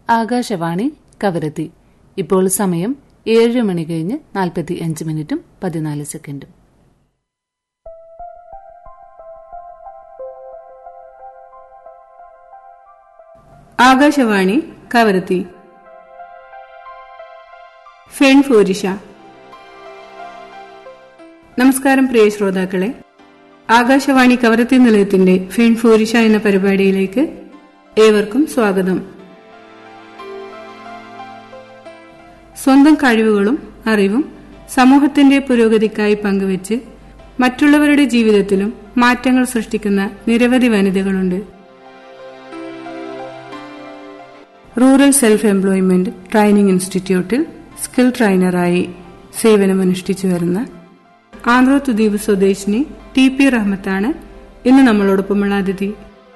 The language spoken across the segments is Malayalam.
ആകാശവാണി കവരത്തി ഇപ്പോൾ സമയം ഏഴ് മണി കഴിഞ്ഞ് നാൽപ്പത്തി അഞ്ച് മിനിറ്റും പതിനാല് സെക്കൻഡും ആകാശവാണി കവരത്തി ഫെൺ ഫോരിഷ നമസ്കാരം പ്രിയ ശ്രോതാക്കളെ ആകാശവാണി കവരത്തി നിലയത്തിന്റെ ഫെൺ ഫോരിഷ എന്ന പരിപാടിയിലേക്ക് ഏവർക്കും സ്വാഗതം സ്വന്തം കഴിവുകളും അറിവും സമൂഹത്തിന്റെ പുരോഗതിക്കായി പങ്കുവച്ച് മറ്റുള്ളവരുടെ ജീവിതത്തിലും മാറ്റങ്ങൾ സൃഷ്ടിക്കുന്ന നിരവധി വനിതകളുണ്ട് റൂറൽ സെൽഫ് എംപ്ലോയ്മെന്റ് ട്രെയിനിംഗ് ഇൻസ്റ്റിറ്റ്യൂട്ടിൽ സ്കിൽ ട്രെയിനറായി സേവനമനുഷ്ഠിച്ചു വരുന്ന ആന്ധ്ര ദ്വീപ് സ്വദേശിനി ടി പി റഹ്മത്താണ് ഇന്ന് നമ്മളോടൊപ്പമുള്ള അതിഥി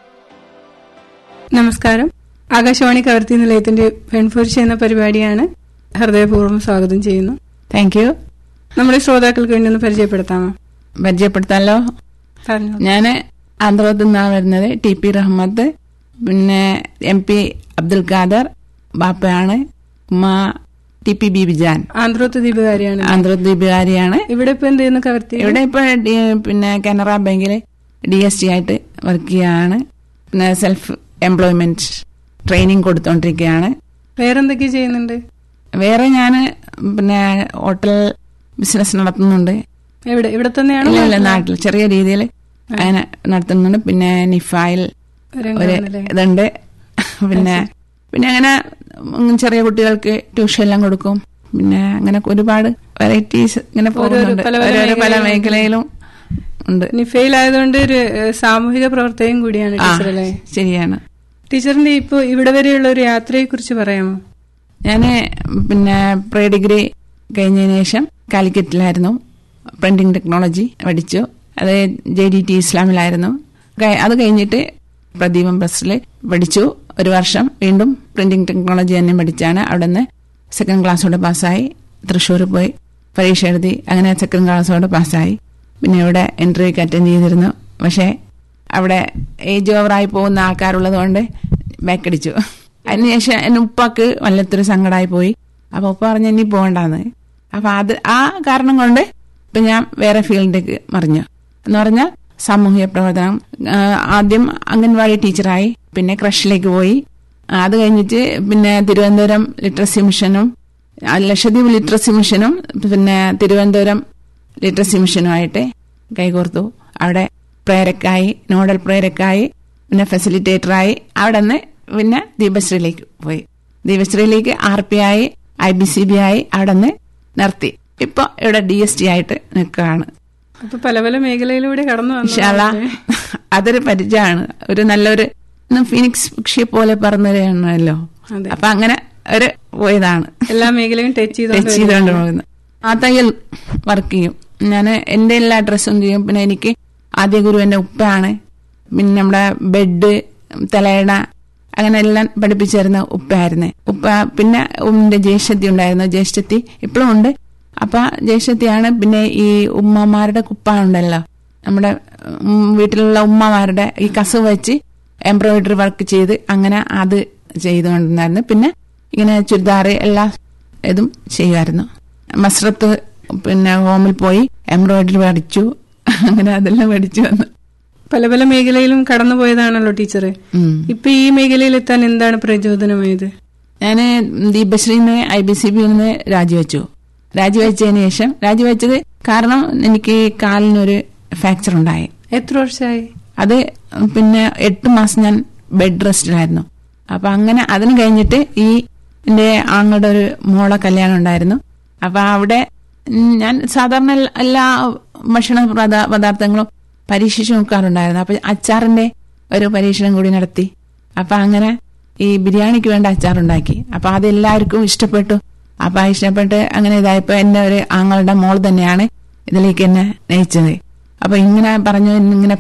നമസ്കാരം ആകാശവാണി കവർത്തി നിലയത്തിന്റെ പെൺഫോർച്ച എന്ന പരിപാടിയാണ് ഹൃദയപൂർവ്വം സ്വാഗതം ചെയ്യുന്നു താങ്ക് യു നമ്മുടെ ശ്രോതാക്കൾക്ക് വേണ്ടി ഒന്ന് പരിചയപ്പെടുത്താമോ പരിചയപ്പെടുത്താലോ പറഞ്ഞു ഞാൻ ആന്ധ്രത്തിൽ നിന്നാണ് വരുന്നത് ടി പി റഹ്മത്ത് പിന്നെ എം പി അബ്ദുൽ ഖാദർ ബാപ്പയാണ് ഉമ്മ ടി പി ബിബിജാൻ ആന്ധ്രോത്ത് ദ്വീപുകാരിയാണ് ആന്ധ്രദ്വീപുകാരിയാണ് ഇവിടെ ഇപ്പൊ എന്ത് ചെയ്യുന്നു കവർത്തി ഇവിടെ ഇപ്പൊ ഡി- പിന്നെ കാനറ ബാങ്കിൽ ഡി എസ് ടി ആയിട്ട് വർക്ക് ചെയ്യാണ് പിന്നെ സെൽഫ് എംപ്ലോയ്മെന്റ് ട്രെയിനിങ് കൊടുത്തോണ്ടിരിക്കുകയാണ് വേറെന്തൊക്കെ ചെയ്യുന്നുണ്ട് വേറെ ഞാൻ പിന്നെ ഹോട്ടൽ ബിസിനസ് നടത്തുന്നുണ്ട് എവിടെ ഇവിടെ തന്നെയാണോ ഇല്ല ഇല്ല നാട്ടിൽ ചെറിയ രീതിയിൽ അങ്ങനെ നടത്തുന്നുണ്ട് പിന്നെ നിഫായിൽ ഒരു രംഗമാണല്ലേ? ഇതുണ്ട് പിന്നെ പിന്നെ അങ്ങനെ ഉം ചെറിയ കുട്ടികൾക്ക് ട്യൂഷൻ എല്ലാം കൊടുക്കും പിന്നെ അങ്ങനെ ഒരുപാട് വെറൈറ്റീസ് ഇങ്ങനെ പോകുന്നുണ്ട് പല പല ഓരോരോ പല മേഖലകളിലും മേഖലയിലും ഉണ്ട് നിഫയിൽ ആയതുകൊണ്ട് ഒരു ഏഹ്, സാമൂഹിക പ്രവർത്തകയും കൂടിയാണ് ആ ടീച്ചർ അല്ലേ ശരിയാണ് ടീച്ചറിന്റെ ഇപ്പൊ ഇവിടെ വരെയുള്ള ഒരു യാത്രയെ കുറിച്ച് പറയാമോ ഞാന് പിന്നെ പ്രീ ഡിഗ്രി കഴിഞ്ഞതിന് ശേഷം കാലിക്കറ്റിലായിരുന്നു പ്രിന്റിംഗ് ടെക്നോളജി പഠിച്ചു അത് ജെ ഡി ടി ഇസ്ലാമിലായിരുന്നു ക- അത് കഴിഞ്ഞിട്ട് പ്രദീപം പ്രസ്സിൽ പഠിച്ചു ഒരു വർഷം വീണ്ടും പ്രിന്റിംഗ് ടെക്നോളജി തന്നെ പഠിച്ചാണ് അവിടെ നിന്ന് സെക്കൻഡ് ക്ലാസ്സോടെ പാസ്സായി തൃശ്ശൂർ പോയി പരീക്ഷ എഴുതി അങ്ങനെ സെക്കൻഡ് ക്ലാസ്സോടെ പാസ്സായി പിന്നെ ഇവിടെ ഇന്റർവ്യൂക്ക് അറ്റൻഡ് ചെയ്തിരുന്നു പക്ഷേ അവിടെ ഏജ് ഓവറായി പോകുന്ന ആൾക്കാരുള്ളത് കൊണ്ട് ബാക്കടിച്ചു അതിനുശേഷം എന്റെ ഉപ്പാക്ക് വല്ലത്തൊരു സങ്കടമായി പോയി അപ്പൊ ഉപ്പ പറഞ്ഞ ഇനി പോകണ്ടെന്ന് അപ്പൊ അത് ആ കാരണം കൊണ്ട് ഇപ്പൊ ഞാൻ വേറെ ഫീൽഡിലേക്ക് മറിഞ്ഞു എന്ന് പറഞ്ഞാൽ സാമൂഹിക പ്രവർത്തനം ആ, ആദ്യം അംഗൻവാടി ടീച്ചറായി പിന്നെ ക്രഷിലേക്ക് പോയി ആ, അത് കഴിഞ്ഞിട്ട് പിന്നെ തിരുവനന്തപുരം ലിറ്ററസി മിഷനും ആ, ലക്ഷദ്വീപ് ലിറ്ററസി മിഷനും പിന്നെ തിരുവനന്തപുരം ലിറ്ററസി മിഷനുമായിട്ട് കൈകോർത്തു അവിടെ പ്രേരക്കായി നോഡൽ പ്രേരക്കായി പിന്നെ ഫെസിലിറ്റേറ്ററായി അവിടെ നിന്ന് പിന്നെ ദീപശ്രീയിലേക്ക് പോയി ദീപശ്രീയിലേക്ക് ആർ പി ആയി ഐ ബി സി ബി ആയി അവിടെ നിന്ന് നിർത്തി ഇപ്പൊ ഇവിടെ ഡി എസ് ടി ആയിട്ട് നിൽക്കുകയാണ് അപ്പൊ പല പല മേഖലയിലൂടെ കടന്നു ഇൻഷാല്ല വന്നു അതൊരു പരിചയമാണ് ഒരു നല്ലൊരു ഇന്ന് ഫിനിക്സ് പക്ഷിയെ പോലെ പറഞ്ഞല്ലോ അതെ. അപ്പൊ അങ്ങനെ ഒരു പോയതാണ് എല്ലാ മേഖലയും ടച്ച് ചെയ്തോണ്ട് ടച്ച് ചെയ്തുകൊണ്ട് പോകുന്നത് ആ തയ്യൽ വർക്ക് ചെയ്യും ഞാൻ എന്റെ എല്ലാ ഡ്രസ്സും ചെയ്യും പിന്നെ എനിക്ക് ആദ്യ ഗുരു എന്റെ ഉപ്പയാണ് പിന്നെ നമ്മുടെ ബെഡ് തലയണ അങ്ങനെ എല്ലാം പഠിപ്പിച്ചു തരുന്ന ഉപ്പയായിരുന്നു ഉപ്പ പിന്നെ ഉമ്മിന്റെ ജ്യേഷ്ഠത്തി ഉണ്ടായിരുന്നു ജ്യേഷ്ഠത്തി ഇപ്പോഴും ഉണ്ട് അപ്പൊ ജ്യേഷ്ഠത്തിയാണ് പിന്നെ ഈ ഉമ്മമാരുടെ കുപ്പ ഉണ്ടല്ലോ നമ്മുടെ ഉം, വീട്ടിലുള്ള ഉമ്മമാരുടെ ഈ കസവ് വെച്ച് എംബ്രോയിഡറി വർക്ക് ചെയ്ത് അങ്ങനെ അത് ചെയ്തുകൊണ്ടിരുന്നായിരുന്നു പിന്നെ ഇങ്ങനെ ചുരിദാർ എല്ലാ ഇതും ചെയ്യുമായിരുന്നു മസ്രത്ത് പിന്നെ ഹോമിൽ പോയി എംബ്രോയിഡറി പഠിച്ചു അങ്ങനെ അതെല്ലാം പഠിച്ചു വന്നു പല പല മേഖലയിലും കടന്നു പോയതാണല്ലോ ടീച്ചർ ഉം. ഇപ്പൊ ഈ മേഖലയിൽ എത്താൻ എന്താണ് പ്രചോദനമായത് ഞാന് ദീപശ്രീന്ന് ഐ ബി സി ബിയിൽ നിന്ന് രാജിവെച്ചു രാജിവെച്ചതിന് ശേഷം രാജിവെച്ചത് കാരണം എനിക്ക് കാലിനൊരു ഫ്രാക്ചർ ഉണ്ടായി എത്ര വർഷമായി അത് പിന്നെ എട്ട് മാസം ഞാൻ ബെഡ് റെസ്റ്റിലായിരുന്നു അപ്പൊ അങ്ങനെ അതിന് കഴിഞ്ഞിട്ട് ഈ എന്റെ ആങ്ങളുടെ ഒരു മോളെ കല്യാണം ഉണ്ടായിരുന്നു അപ്പൊ അവിടെ ഉം, ഞാൻ സാധാരണ എല്ലാ- എല്ലാ ഭക്ഷണ പദാ- പദാർത്ഥങ്ങളും പരീക്ഷിച്ചു നോക്കാറുണ്ടായിരുന്നു അപ്പൊ അച്ചാറിന്റെ ഒരു പരീക്ഷണം കൂടി നടത്തി അപ്പൊ അങ്ങനെ ഈ ബിരിയാണിക്ക് വേണ്ട അച്ചാറുണ്ടാക്കി അപ്പൊ അത് എല്ലാവർക്കും ഇഷ്ടപ്പെട്ടു അപ്പൊ ആ ഇഷ്ടപ്പെട്ട് അങ്ങനെ ഇതായപ്പോ എന്റെ ഒരു ആങ്ങളുടെ മോൾ തന്നെയാണ് ഇതിലേക്ക് എന്നെ നയിച്ചത് അപ്പൊ ഇങ്ങനെ പറഞ്ഞു ഇങ്ങനെ